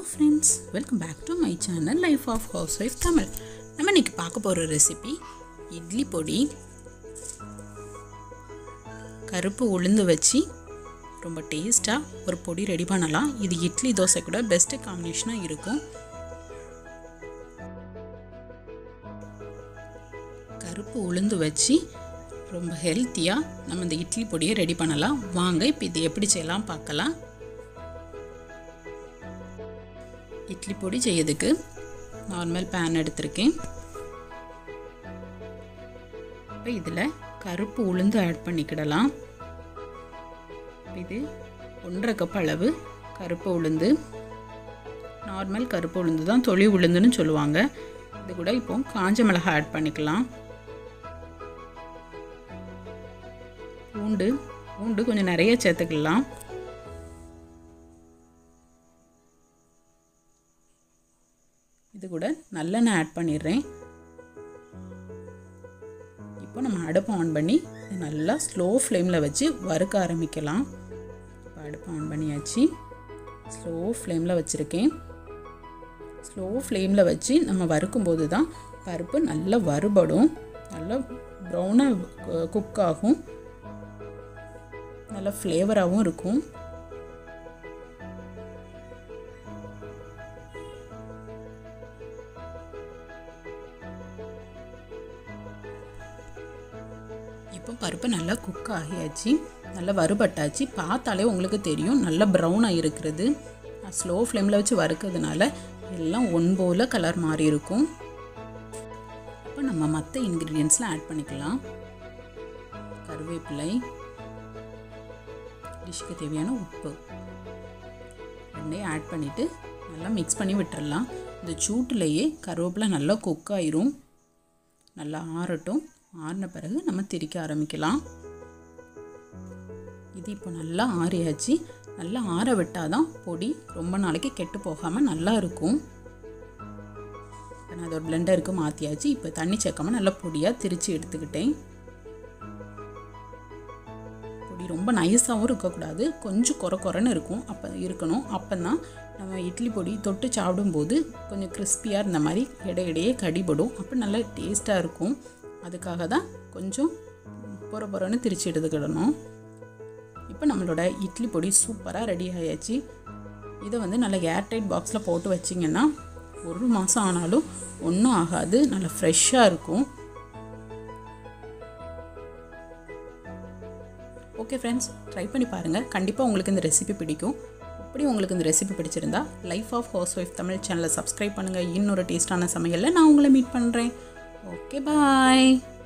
friends welcome back to my channel life of housewife Tamil நம்ம இன்னைக்கு பார்க்க போகிற ரெசிபி இட்லி பொடி கருப்பு உளுந்து வச்சு ரொம்ப டேஸ்ட்டாக ஒரு பொடி ரெடி பண்ணலாம் இது இட்லி தோசை கூட பெஸ்ட்டு காம்பினேஷனாக இருக்கும் கருப்பு உளுந்து வச்சு ரொம்ப ஹெல்த்தியாக நம்ம இந்த இட்லி பொடியை ரெடி பண்ணலாம் வாங்க இப்போ இது எப்படி செய்யலாம் பார்க்கலாம் இட்லி பொடி செய்யறதுக்கு நார்மல் பேன் எடுத்திருக்கேன் இப்போ இதில் கருப்பு உளுந்து ஆட் பண்ணிக்கிடலாம் இது ஒன்றரை கப் அளவு கருப்பு உளுந்து நார்மல் கருப்பு உளுந்து தான் தொளி உளுந்துன்னு சொல்லுவாங்க இது கூட இப்போ காஞ்ச மிளகாய் ஆட் பண்ணிக்கலாம் பூண்டு பூண்டு கொஞ்சம் நிறைய சேர்த்துக்கலாம் இது கூட நல்லெண்ணெய் ஆட் பண்ணிடுறேன் இப்போ நம்ம அடுப்பை ஆன் பண்ணி நல்லா ஸ்லோ ஃப்ளேமில் வச்சு வறுக்க ஆரம்பிக்கலாம் இப்போ அடுப்பை ஆன் பண்ணியாச்சு ஸ்லோ ஃப்ளேமில் வச்சுருக்கேன் ஸ்லோ ஃப்ளேமில் வச்சு நம்ம வறுக்கும்போது தான் பருப்பு நல்லா வறுபடும் நல்லா ப்ரௌனாக குக் ஆகும் நல்லா ஃப்ளேவராகவும் இருக்கும் இப்போ பருப்பு நல்லா குக் ஆகியாச்சு நல்லா வறுபட்டாச்சு பார்த்தாலே உங்களுக்கு தெரியும் நல்லா ப்ரௌனாக இருக்கிறது ஸ்லோ ஃப்ளேமில் வச்சு வறுக்கிறதுனால எல்லாம் ஒன் போல் கலர் மாறி இருக்கும் இப்போ நம்ம மற்ற இன்க்ரீடியன்ஸ்லாம் ஆட் பண்ணிக்கலாம் கருவேப்பிலை டிஷ்க்கு தேவையான உப்பு ரெண்டையும் ஆட் பண்ணிவிட்டு நல்லா மிக்ஸ் பண்ணி விட்டுறலாம் இந்த சூட்டிலேயே கருவேப்பிலை நல்லா குக் ஆயிரும் நல்லா ஆறட்டும் ஆறின பிறகு நம்ம திரிக்க ஆரம்பிக்கலாம் இது இப்போ நல்லா ஆறியாச்சு நல்லா ஆற விட்டால் தான் பொடி ரொம்ப நாளைக்கு கெட்டு போகாமல் நல்லா இருக்கும் நான் அதோட பிளெண்டருக்கு மாற்றியாச்சு இப்போ தண்ணி சேர்க்காமல் நல்லா பொடியாக திரித்து எடுத்துக்கிட்டேன் பொடி ரொம்ப நைஸாகவும் இருக்கக்கூடாது கொஞ்சம் குறை குறைன்னு இருக்கும் அப்போ இருக்கணும் அப்போ தான் நம்ம இட்லி பொடி தொட்டு சாப்பிடும்போது கொஞ்சம் கிறிஸ்பியாக இருந்த மாதிரி இடையிடையே கடிபடும் அப்போ நல்லா டேஸ்ட்டாக இருக்கும் அதுக்காக தான் கொஞ்சம் பொற பொறன்னு திரிச்சு எடுத்துக்கிடணும் இப்போ நம்மளோட இட்லி பொடி சூப்பராக ரெடி ஆயாச்சு இதை வந்து நல்லா ஏர்டைட் பாக்ஸில் போட்டு வச்சிங்கன்னா ஒரு மாதம் ஆனாலும் ஒன்றும் ஆகாது நல்லா ஃப்ரெஷ்ஷாக இருக்கும் ஓகே ஃப்ரெண்ட்ஸ் ட்ரை பண்ணி பாருங்கள் கண்டிப்பாக உங்களுக்கு இந்த ரெசிபி பிடிக்கும் அப்படி உங்களுக்கு இந்த ரெசிபி பிடிச்சிருந்தா life of housewife Tamil சேனலை சப்ஸ்கிரைப் பண்ணுங்கள் இன்னொரு டேஸ்டான சமையலில் நான் உங்களை மீட் பண்ணுறேன் ஓகே பாய்